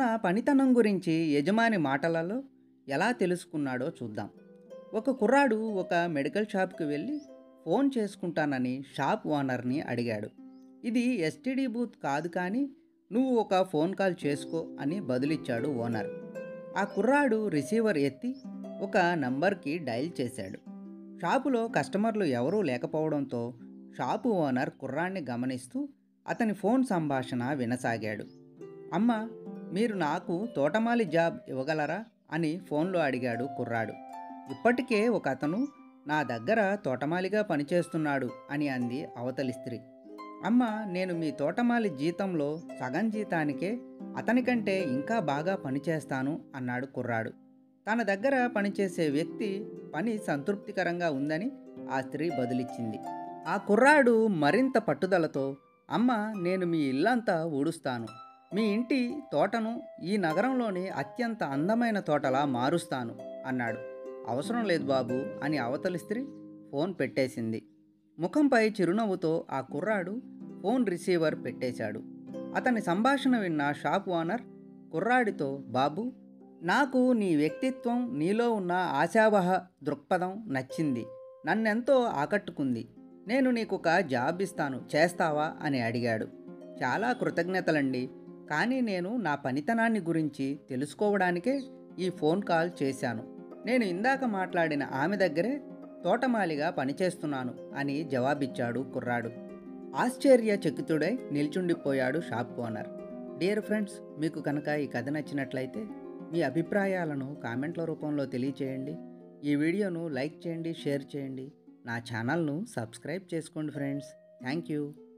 తన పనితనం గురించి యజమాని మాటలలో ఎలా తెలుసుకున్నాడో చూద్దాం ఒక కుర్రాడు ఒక మెడికల్ షాప్కి వెళ్ళి ఫోన్ చేసుకుంటానని షాప్ ఓనర్ని అడిగాడు ఇది ఎస్టీడీ బూత్ కాదు కానీ నువ్వు ఒక ఫోన్ కాల్ చేసుకో అని బదులిచ్చాడు ఓనర్ ఆ కుర్రాడు రిసీవర్ ఎత్తి ఒక నంబర్కి డయల్ చేశాడు షాపులో కస్టమర్లు ఎవరూ లేకపోవడంతో షాపు ఓనర్ కుర్రాన్ని గమనిస్తూ అతని ఫోన్ సంభాషణ వినసాగాడు అమ్మ మీరు నాకు తోటమాలి జాబ్ ఇవ్వగలరా అని ఫోన్లో అడిగాడు కుర్రాడు ఇప్పటికే ఒక అతను నా దగ్గర తోటమాలిగా పనిచేస్తున్నాడు అని అంది అవతలి స్త్రీ అమ్మ నేను మీ తోటమాలి జీతంలో సగం జీతానికే అతనికంటే ఇంకా బాగా పనిచేస్తాను అన్నాడు కుర్రాడు తన దగ్గర పనిచేసే వ్యక్తి పని సంతృప్తికరంగా ఉందని ఆ స్త్రీ బదులిచ్చింది ఆ కుర్రాడు మరింత పట్టుదలతో అమ్మ నేను మీ ఇల్లంతా ఊడుస్తాను మీ ఇంటి తోటను ఈ నగరంలోని అత్యంత అందమైన తోటలా మారుస్తాను అన్నాడు అవసరం లేదు బాబు అని అవతలి స్త్రీ ఫోన్ పెట్టేసింది ముఖంపై చిరునవ్వుతో ఆ కుర్రాడు ఫోన్ రిసీవర్ పెట్టేశాడు అతని సంభాషణ విన్న షాప్ ఓనర్ కుర్రాడితో బాబు నాకు నీ వ్యక్తిత్వం నీలో ఉన్న ఆశావహ దృక్పథం నచ్చింది నన్నెంతో ఆకట్టుకుంది నేను నీకు ఒక జాబ్ ఇస్తాను చేస్తావా అని అడిగాడు చాలా కృతజ్ఞతలండి కానీ నేను నా పనితనాన్ని గురించి తెలుసుకోవడానికే ఈ ఫోన్ కాల్ చేశాను నేను ఇందాక మాట్లాడిన ఆమె దగ్గరే తోటమాలిగా పనిచేస్తున్నాను అని జవాబిచ్చాడు కుర్రాడు ఆశ్చర్యచకితుడై నిల్చుండిపోయాడు షాప్ ఓనర్ డియర్ ఫ్రెండ్స్ మీకు కనుక ఈ కథ నచ్చినట్లయితే మీ అభిప్రాయాలను కామెంట్ల రూపంలో తెలియచేయండి ఈ వీడియోను లైక్ చేయండి షేర్ చేయండి నా ఛానల్ను సబ్స్క్రైబ్ చేసుకోండి ఫ్రెండ్స్ థ్యాంక్ యూ